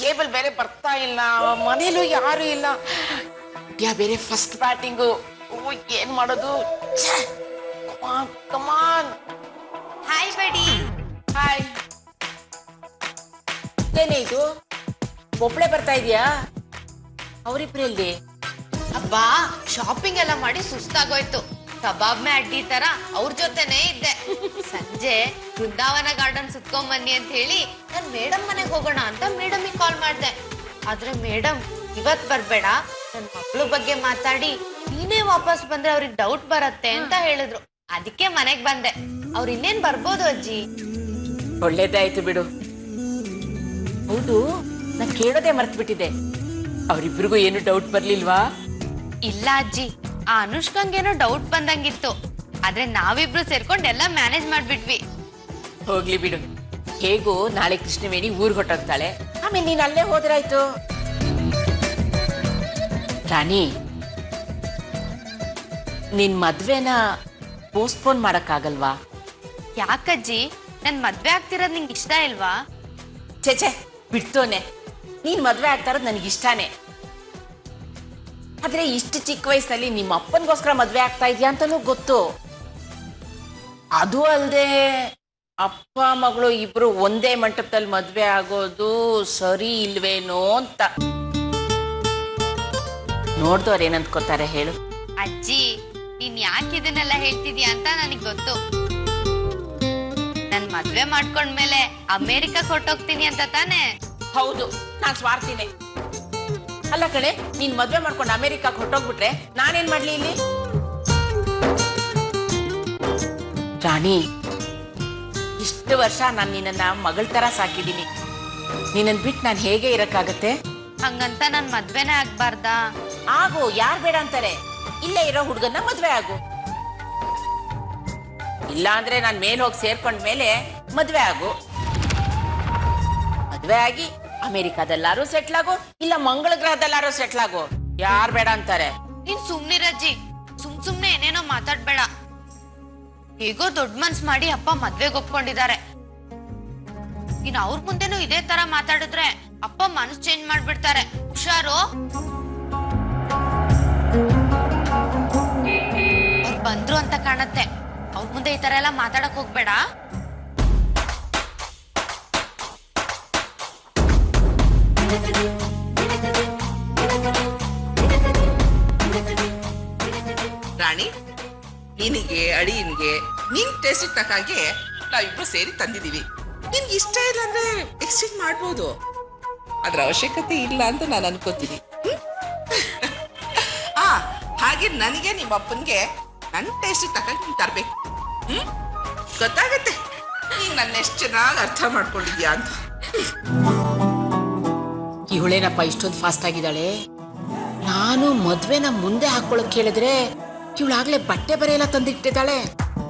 Cable ಬೇರೆ ಬರ್ತಾ ಇಲ್ಲ ಮನೇಲೂ ಯಾರು ಇಲ್ಲ ಯಾ ಬೇರೆ ಫಸ್ಟ್ ಬ್ಯಾಟಿಂಗು ಏನ್ ಮಾಡೋದು ಕಮಾನ್ ಕಮಾನ್ ಹಾಯ್ ಬಡಿ ಹಾಯ್ ಏನೇ ಇದು ಒಬ್ಳೆ ಬರ್ತಾ ಇದೀಯಾ ಅವರಿಬ್ರಲ್ಲಿ ಅಬ್ಬಾ ಶಾಪಿಂಗ್ ಎಲ್ಲ ಮಾಡಿ ಸುಸ್ತಾಗೋಯ್ತು ಕಬಾಬ್ ಮೇ ಅಡ್ಡಿ ತರ ಅವ್ರ ಜೊತೆನೇ ಇದ್ದೆ ಸಂಜೆ ಬೃಂದಾವನ ಗಾರ್ಡನ್ ಸುತ್ಕೊಂಡ್ ಬನ್ನಿ ಅಂತ ಹೇಳಿ ನಾನ್ ಮೇಡಮ್ ಮನೆಗೆ ಹೋಗೋಣ ಅಂತ ಮೇಡಮಿಗೆ ಕಾಲ್ ಮಾಡ್ದೆ ಆದ್ರೆ ಮೇಡಮ್ ಇವತ್ ಬರ್ಬೇಡ ನನ್ ಮಕ್ಳು ಬಗ್ಗೆ ಮಾತಾಡಿ ನೀನೇ ವಾಪಸ್ ಬಂದ್ರೆ ಅವ್ರಿಗೆ ಡೌಟ್ ಬರತ್ತೆ ಅಂತ ಹೇಳಿದ್ರು ಅದಕ್ಕೆ ಮನೆಗ್ ಬಂದೆ ಅವ್ರ ಇನ್ನೇನ್ ಬರ್ಬೋದು ಅಜ್ಜಿ ಒಳ್ಳೇದಾಯ್ತು ಬಿಡು ಹೌದು ನಾ ಕೇಳೋದೇ ಮರ್ತು ಬಿಟ್ಟಿದೆ ಅವರಿಬ್ರಿಗೂ ಏನು ಡೌಟ್ ಬರ್ಲಿಲ್ವಾ ಇಲ್ಲ ಅಜ್ಜಿ ಆ ಅನುಷ್ಕಂಗೇನೋ ಡೌಟ್ ಬಂದಂಗಿತ್ತು ಆದ್ರೆ ನಾವಿಬ್ರು ಸೇರ್ಕೊಂಡ್ ಎಲ್ಲ ಮ್ಯಾನೇಜ್ ಮಾಡ್ಬಿಟ್ವಿ ಹೋಗ್ಲಿ ಬಿಡು ಹೇಗೂ ನಾಳೆ ಕೃಷ್ಣವೇಣಿ ಊರ್ಗ್ ಹೊಟ್ಟೋಗ್ತಾಳೆ ಆಮೇಲೆ ನೀನ್ ಅಲ್ಲೇ ಹೋದ್ರಾಯ್ತು ರಾಣಿ ನಿನ್ ಮದ್ವೆನ ಪೋಸ್ಟ್ಪೋನ್ ಮಾಡಕ್ಕಾಗಲ್ವಾ ಯಾಕಜ್ಜಿ ನನ್ ಮದ್ವೆ ಆಗ್ತಿರೋದ್ ನಿಂಗೆ ಇಷ್ಟ ಇಲ್ವಾ ಛೆ ಬಿಡ್ತೋನೆ ನೀನ್ ಮದ್ವೆ ಆಗ್ತಾ ಇರೋದು ನನಗೆ ಇಷ್ಟಾನೇ ಆದ್ರೆ ಇಷ್ಟು ಚಿಕ್ಕ ವಯಸ್ಸಲ್ಲಿ ನಿಮ್ಮ ಅಪ್ಪನಿಗೋಸ್ಕರ ಮದ್ವೆ ಆಗ್ತಾ ಇದೆಯಾ ಅಂತಾನೂ ಗೊತ್ತು ಅದು ಅಲ್ಲದೆ ಅಪ್ಪ ಮಗಳು ಇಬ್ರು ಒಂದೇ ಮಂಟಪದಲ್ಲಿ ಮದ್ವೆ ಆಗೋದು ಸರಿ ಇಲ್ವೇನೋ ಅಂತ ನೋಡ್ದವ್ರು ಏನಂತ್ಕೋತಾರೆ ಹೇಳು ಅಜ್ಜಿ ನೀನ್ ಯಾಕೆ ಇದನ್ನೆಲ್ಲ ಹೇಳ್ತಿದ್ಯಾ ಅಂತ ನನಗ್ ಗೊತ್ತು ನನ್ ಮದ್ವೆ ಮಾಡ್ಕೊಂಡ್ಮೇಲೆ ಅಮೇರಿಕಾ ಕೊಟ್ಟೋಗ್ತೀನಿ ಅಂತ ತಾನೇ ಹೌದು ನಾನ್ ಸ್ವಾರ್ಥಿನೇ ಅಲ್ಲ ಕಣೆ ನೀನ್ ಮದ್ವೆ ಮಾಡ್ಕೊಂಡು ಅಮೆರಿಕಾಗ್ ಹೊಟ್ಟೋಗ್ಬಿಟ್ರೆ ನಾನೇನ್ ಮಾಡ್ಲಿ ಇಲ್ಲಿ ರಾಣಿ ಇಷ್ಟು ವರ್ಷ ನಾನು ನಿನ್ನನ್ನ ಮಗಳ ತರ ಸಾಕಿದ್ದೀನಿ ನಿನ್ನನ್ ಬಿಟ್ಟು ನಾನು ಹೇಗೆ ಇರಕ್ಕಾಗತ್ತೆ ಹಂಗಂತ ನನ್ ಮದ್ವೆನೇ ಆಗ್ಬಾರ್ದಾ ಆಗು ಯಾರ್ ಬೇಡ ಅಂತಾರೆ ಇಲ್ಲೇ ಇರೋ ಹುಡುಗನ್ನ ಮದ್ವೆ ಆಗು ಇಲ್ಲ ಅಂದ್ರೆ ನಾನ್ ಮೇಲ್ ಹೋಗಿ ಸೇರ್ಕೊಂಡ್ ಮೇಲೆ ಮದ್ವೆ ಆಗು ಮದ್ವೆ ಆಗಿ ಅಮೆರಿಕಾದಲ್ಲಾರು ಸೆಟ್ಲ್ ಆಗು ಇಲ್ಲ ಮಂಗಳ ಗ್ರಹದಲ್ಲಾರು ಸೆಟ್ಲ್ ಆಗು ಯಾರ್ ಬೇಡ ಅಂತಾರೆ ನೀನ್ ಸುಮ್ನಿರಜ್ಜಿ ಸುಮ್ ಸುಮ್ನೆ ಏನೇನೋ ಮಾತಾಡ್ಬೇಡ ಹೇಗೋ ದೊಡ್ಡ ಮನ್ಸ್ ಮಾಡಿ ಅಪ್ಪ ಮದ್ವೆಗ್ ಒಪ್ಕೊಂಡಿದ್ದಾರೆ ಇನ್ ಅವ್ರ ಮುಂದೆನೂ ಇದೇ ತರ ಮಾತಾಡಿದ್ರೆ ಅಪ್ಪ ಮನಸ್ ಚೇಂಜ್ ಮಾಡ್ಬಿಡ್ತಾರೆ ಹುಷಾರು ಅವ್ರ್ ಬಂದ್ರು ಅಂತ ಕಾಣತ್ತೆ ಅವ್ರ ಮುಂದೆ ಈ ತರ ಎಲ್ಲ ಮಾತಾಡಕ್ ಹೋಗ್ಬೇಡ ರಾಣಿ ನಿನಗೆ ಅಳಿಯನ್ಗೆ ನಿನ್ ಟೇಸ್ಟ್ ತಕ್ಕಾಗೆ ನಾವಿಬ್ರು ಸೇರಿ ತಂದಿದೀವಿ ನಿನ್ಗೆ ಇಷ್ಟ ಇಲ್ಲ ಅಂದ್ರೆ ಎಕ್ಸ್ಚೇಂಜ್ ಮಾಡ್ಬೋದು ಅದ್ರ ಅವಶ್ಯಕತೆ ಇಲ್ಲ ಅಂತ ನಾನು ಅನ್ಕೋತೀನಿ ಹ್ಮ್? ಆ ಹಾಗೆ ನನಗೆ ನಿಮ್ಮ ಅಪ್ಪನ್ಗೆ ನನ್ನ ಟೇಸ್ಟ್ ತಕ್ಕಾಗಿ ನೀನ್ ತರ್ಬೇಕು ಹ್ಮ್ ಗೊತ್ತಾಗತ್ತೆ ನೀನ್ ನನ್ನ ಎಷ್ಟು ಚೆನ್ನಾಗಿ ಅರ್ಥ ಮಾಡ್ಕೊಂಡಿದ್ಯಾ ಅಂತ ಇವಳೇನಪ್ಪ ಇಷ್ಟೊಂದು ಫಾಸ್ಟ್ ಆಗಿದ್ದಾಳೆ ನಾನು ಮದ್ವೆನ ಮುಂದೆ ಹಾಕೊಳಕ್ ಕೇಳಿದ್ರೆ ಇವಳಾಗ್ಲೇ ಬಟ್ಟೆ ಬರೆ ಎಲ್ಲ ತಂದಿಟ್ಟಿದ್ದಾಳೆ